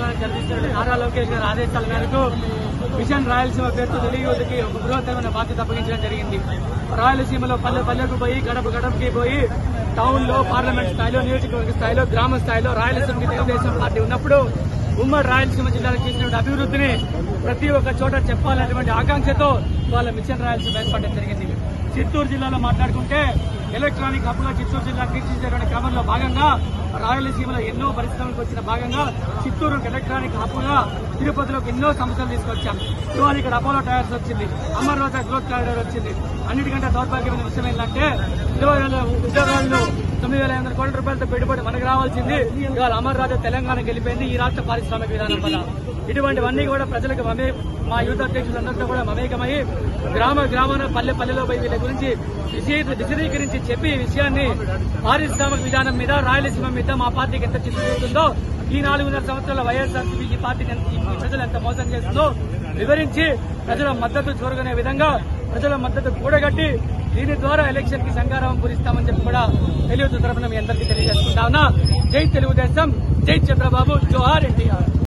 ప్రధాని జగదీశ్వరుడు నారా లోకేష్ గారి ఆదేశాల మేరకు మిషన్ రాయలసీమ పేరుతో తెలుగు యువతకి ఒక బృహత్తరమైన బాధ్యత అప్పగించడం జరిగింది రాయలసీమలో పల్లె పల్లెకు పోయి గడప గడపకి పోయి టౌన్ లో పార్లమెంట్ స్థాయిలో నియోజకవర్గ స్థాయిలో గ్రామ స్థాయిలో రాయలసీమకి తెలుగుదేశం పార్టీ ఉన్నప్పుడు ఉమ్మడి రాయలసీమ జిల్లాలో చేసినటువంటి అభివృద్ధిని ప్రతి ఒక్క చోట చెప్పాలనేటువంటి ఆకాంక్షతో వాళ్ళ మిషన్ రాయలసీమ ఏర్పడడం జరిగింది చిత్తూరు జిల్లాలో మాట్లాడుకుంటే ఎలక్ట్రానిక్ హబ్గా చిత్తూరు జిల్లా తీర్చిదిద్దేటువంటి క్రమంలో భాగంగా రాయలసీమలో ఎన్నో పరిశ్రమలకు వచ్చిన భాగంగా చిత్తూరు ఎలక్ట్రానిక్ హబ్గా తిరుపతిలోకి ఎన్నో సంస్థలు తీసుకొచ్చాం ఇవాళ ఇక్కడ అపోలో టైర్స్ వచ్చింది అమర్నాథ గ్రోత్ కారిడార్ వచ్చింది అన్నిటికంటే దౌర్భాగ్యమైన విషయం ఏంటంటే ఇరవై వేల ఉద్యోగాలను తొమ్మిది వేల ఐదు వందల కోట్ల రూపాయలతో పెట్టుబడి మనకు రావాల్సింది ఇవాళ అమర్నాథ్ తెలంగాణకి వెళ్ళిపోయింది ఈ రాష్ట్ర పారిశ్రామిక విధానం వల్ల ఇటువంటివన్నీ కూడా ప్రజలకు మమే మా యూత్ అధ్యక్షులందరితో కూడా మమేకమై గ్రామ గ్రామాన పల్లె పల్లెలో పోయి వీళ్ళ గురించి విశీ- విశదీకరించి చెప్పి ఈ విషయాన్ని పారిశ్రామిక విధానం మీద రాయలసీమ మీద మా పార్టీకి ఎంత చిత్తుందో ఈ నాలుగున్నర సంవత్సరాల వైఎస్ఆర్సీపీ ఈ పార్టీని ఎంత- ఈ ప్రజలు ఎంత మోసం చేస్తుందో వివరించి ప్రజల మద్దతు చూరగొనే విధంగా ప్రజల మద్దతు కూడగట్టి దీని ద్వారా ఎలక్షన్ కి సంగారం పూరిస్తామని చెప్పి కూడా తెలుగు తరఫున మీ అందరికీ తెలియజేసుకుంటా ఉన్నా జై తెలుగుదేశం జై చంద్రబాబు జోహార్ ఎన్టీఆర్